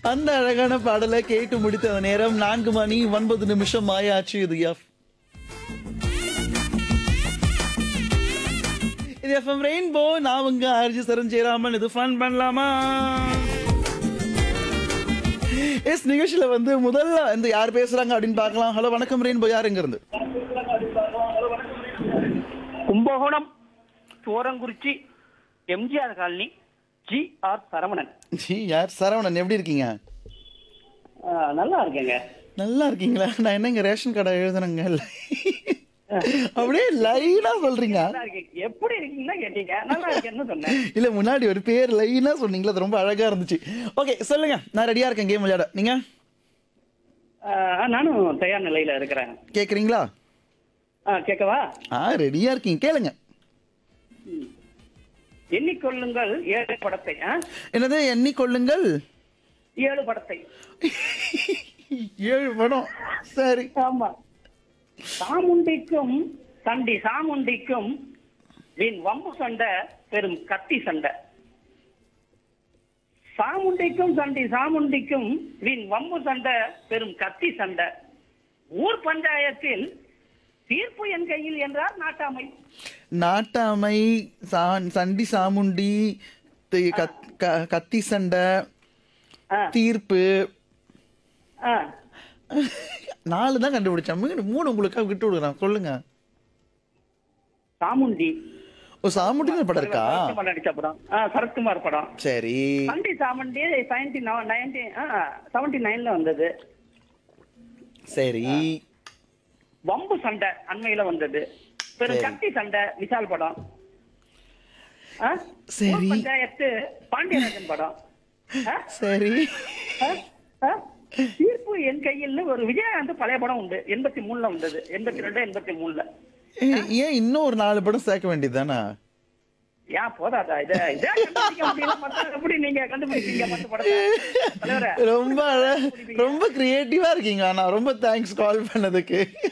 அந்த அழகான பாடலை கேட்டு முடித்த நேரம் நான்கு மணி ஒன்பது நிமிஷம் ஆயாச்சு இது எஃப் இது எஃப்எம் ரெயின்போ நான் உங்க ஆர்ஜி சரண் ஜெயராமன் இது ஃபன் பண்ணலாமா எஸ் நிகழ்ச்சியில வந்து முதல்ல இந்த யார் பேசுறாங்க அப்படின்னு பார்க்கலாம் ஹலோ வணக்கம் ரெயின்போ யார் எங்க இருந்து Kumbakonam Sorankurichi MGR colony G R Saravanan ji யார் சரவணன் எப்படி இருக்கீங்க ஆ, நல்லா இருக்கேங்க நல்லா இருக்கீங்களா நான் என்னங்க ரேஷன் கடை எழுதுனங்க அப்படியே லைனா சொல்றீங்க நல்லா இருக்கேன் எப்படி இருக்கீங்கன்னா கேட்டீங்க நல்லா இருக்கேன்னு சொன்னேன் இல்ல முன்னாடி ஒரு பேர் லைனா சொன்னீங்களா அது ரொம்ப அழகா இருந்துச்சு ஓகே சொல்லுங்க நான் ரெடியா இருக்கேன் கேம் விளையாட நீங்க ஆ, நானும் தயார் நிலையில இருக்கிறேன் கேக்குறீங்களா ஆ, கேட்கவா ஆ ரெடியா இருக்கீங்க கேளுங்க எண்ணிக்கொள்ளுங்கள் ஏழு படத்தை ஆ? என்னது எண்ணிக்கொள்ளுங்கள் ஏழு படத்தை ஏழு படம் சரி ஆமா சாமுண்டிக்கும் தண்டி சாமுண்டிக்கும் வீண் வம்பு சண்டை பெரும் கத்தி சண்டை சாமுண்டிக்கும் சண்டி சாமுண்டிக்கும் வீண் வம்பு சண்டை பெரும் கத்தி சண்டை ஊர் பஞ்சாயத்தில் தீர்ப்பு என் கையில் என்றார் நாட்டாமை நாட்டாமை சா- சண்டி சாமுண்டி தி- கத்- க- கத்தி சண்டை ஆ, தீர்ப்பு ஆ. நாலு தான் கண்டுபிடிச்சேன் மூணு- மூணு உங்களுக்காக விட்டு விடுறேன் சொல்லுங்க சாமுண்டி ஓ சாமுண்டின்னு படம் இருக்கா சரத்குமார் நடிச்ச படம் ஆ, சரத்குமார் படம் சரி Chandi Chamundi seventy ninety seventy நைன்ல வந்தது சரி வம்பு சண்டை அண்மையில வந்தது பெரும் சரி. கத்தி சண்டை விஷால் படம் ஆ? சரி. ஊர் பஞ்சாயத்து பாண்டியராஜன் படம் ஆ? சரி ஆ? ஆ? தீர்ப்பு என் கையில் ஒரு விஜயகாந்த் பழைய படம் உண்டு எண்பத்தி மூணுல வந்தது எண்பத்தி ரெண்டு எண்பத்தி மூணுல ஏய், ஏன் இன்னும் ஒரு நாலு படம் சேர்க்க வேண்டியதுதானா ஏன் போதாதா இத இதை கண்டுபிடிக்க முடியல மத்த எப்படி நீங்க கண்டுபிடிச்சீங்க மத்த படத்தை தலைவரே ரொம்ப அழ- ரொம்ப கிரியேட்டிவா இருக்கீங்க ஆனா ரொம்ப தேங்க்ஸ் கால் பண்ணதுக்கு